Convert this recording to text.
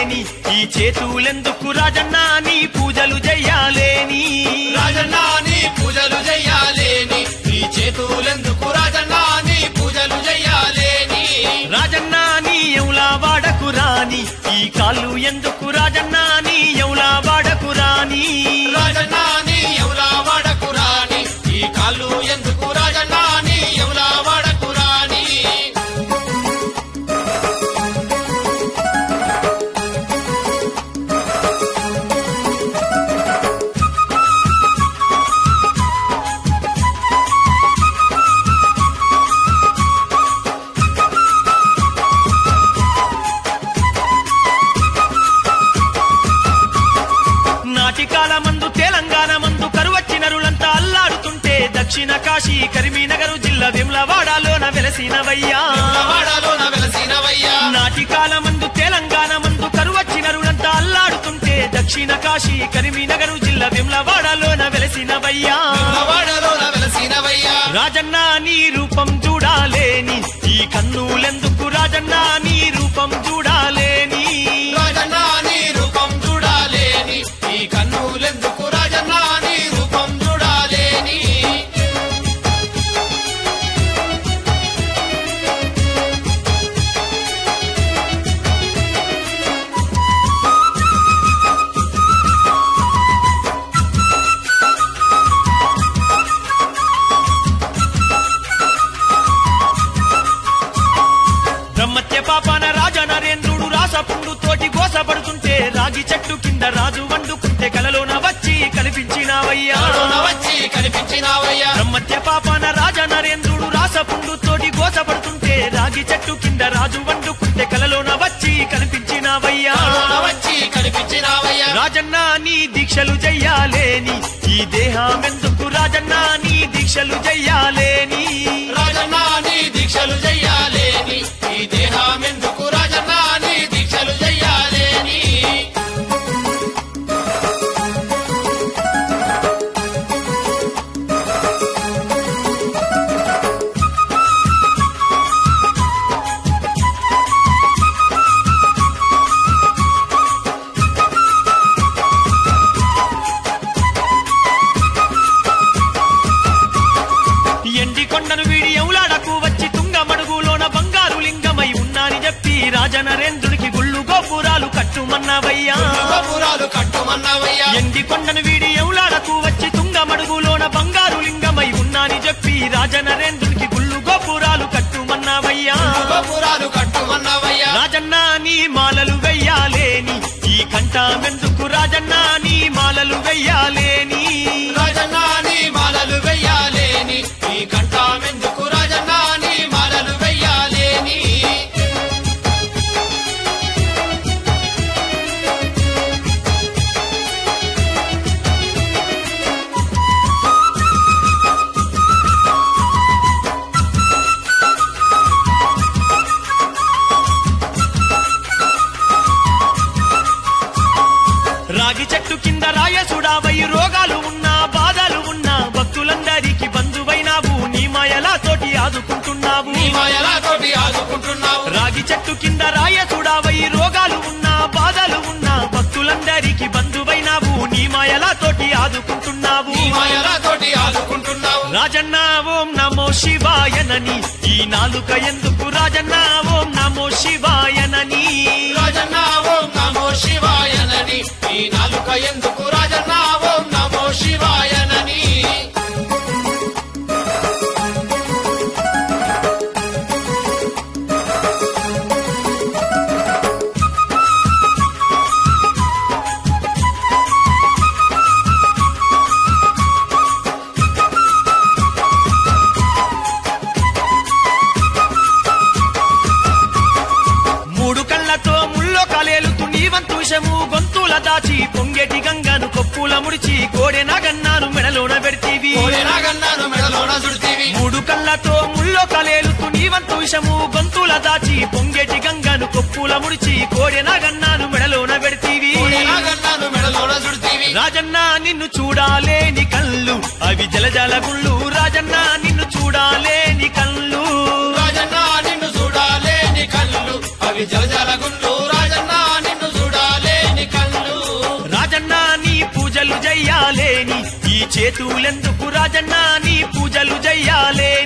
చెయ్యాలేని ఈ చేతులెందుకు రాజన్న నీ పూజలు చెయ్యాలేని రాజన్నా నీ పూజలు చెయ్యాలేని నీ చేతులెందుకు రాజన్నా నీ పూజలు చెయ్యాలేని రాజన్న నీ ఎవలా వాడకు రాని ఈ కాళ్ళు ఎందుకు రాజన్న నీ ఎవలా వాడకు రాని రాజన్నా నీ ఎవలా వాడకు రాని ఈ కాళ్ళు ఎందుకు రాజన్నా నీ ఎవలా వాడకు రాని నాటి కాలమందు తెలంగాణ మందు కరువచ్చి నరులంతా అల్లాడుతుంటే దక్షిణ కాశీ కరీంనగర్ జిల్లా విమ్లవాడలోన వెలసినవయ్యా వాడలోన వెలసినవయ్యా నాటి కాలమందు తెలంగాణ మందు కరువచ్చి నరులంతా అల్లాడుతుంటే దక్షిణ కాశీ కరీంనగర్ జిల్లా విమ్లవాడలోన వెలసినవయ్యా వాడలోన వెలసినవయ్యా రాజన్న నీ రూపం చూడాలేని ఈ కన్నులెందుకు రాజన్న నీ రూపం చూడాలేని రాజన్నా నీ రూపం చూడాలేని ఈ కన్నులెందుకు రాజన్నా నీ రూపం చూడాలేని బ్రహ్మత్య పాపాన రాజ నరేంద్రుడు రాసపుండు తోటి గోసపడుతుంటే రాగి చెట్టు కింద రాజు వండుకుంటే కలలోన వచ్చి కనిపించినావయ్యా కలలోన వచ్చి కనిపించినావయ్యా బ్రహ్మత్య పాపాన రాజ నరేంద్రుడు రాసపుండు తోటి గోసపడుతుంటే రాగి చెట్టు కింద రాజు వండుకుంటే కలలోన వచ్చి కనిపించినావయ్యా కలలోన వచ్చి కనిపించినావయ్యా రాజన్న నీ దీక్షలు చెయ్యాలేని ఈ దేహమెందుకు రాజన్న నీ దీక్షలు చెయ్యాలేని రాజన్నా నీ దీక్షలు చెయ్యాలేని ఈ దేహమెందుకు రాజన్నా నీ దీక్షలు చెయ్యాలేని ఎండి కొండను వీడి ఎవలాడకు వచ్చి తుంగ మడుగులోన బంగారు లింగమై ఉన్నాని చెప్పి రాజనరేంద్రుడికి గుళ్ళు గోపురాలు కట్టుమన్నవయ్యా గోపురాలు కట్టుమన్నావయ్యా ఎండి కొండను వీడి ఎవలాడకు వచ్చి తుంగ మడుగులోన బంగారు లింగమై ఉన్నాని చెప్పి రాజనరేంద్రుడికి గుళ్ళు గోపురాలు కట్టుమన్నవయ్యా గోపురాలు కట్టుమన్నావయ్యా రాజన్న నీ మాలలు వెయ్యాలేని ఈ కంఠమెందుకు రాజన్న నీ మాలలు వెయ్యాలేని రాజన్నా నీ మాలలు వెయ్యాలేని ఈ కంఠమెందుకు రాజన్నా నీ మాలలు వెయ్యాలేని రాగి చెట్టు కింద రాయసుడావై రోగాలు ఉన్నా బాధలు ఉన్నా భక్తులందరికీ బంధువైనావు నీ మాయలా తోటి ఆదుకుంటున్నావు నీ మాయలా తోటి ఆదుకుంటున్నావు రాగి చెట్టు కింద రాయసుడావై రోగాలు ఉన్నా బాధలు ఉన్నా భక్తులందరికీ బంధువైనావు నీ మాయలా తోటి ఆదుకుంటున్నావు నీ మాయలా తోటి ఆదుకుంటున్నావు రాజన్న ఓం నమో శివాయనని ఈ నాలుక ఎందుకు రాజన్న ఓం నమో శివాయనని రాజన్నా ఓం నమో శివాయనని ఈ నాలుక ఎందుకు రాజన్నా ఓం నమో శివాయనని మూడు కళ్ళతో ముల్లో కలేలుతూ నీవంతు విషము గొంతుల దాచి పొంగేటి గంగను కొప్పుల ముడిచి కోడె నాగన్నాను మెడలోన పెడితీవి నాగన్నాను మెడలోన చుడితీవి మూడు కళ్ళతో ముల్లో కలేలుతూ నీవంతు విషము గొంతుల దాచి పొంగేటి గంగను కొప్పుల ముడిచి కోడె నాగన్నాను మెడలోన పెడితీవి నాగన్నాను మెడలోన చుడితీవి రాజన్న నిన్ను చూడాలేని కళ్ళు అవి జలజల గుళ్ళు రాజన్న నిన్ను చూడాలేని కళ్ళు రాజన్నా నిన్ను చూడాలేని కళ్ళు అవి జలజల గుండు రాజన్నా నిన్ను చూడాలి ఈ చేతులెందుకు రాజన్న నీ పూజలు చెయ్యాలే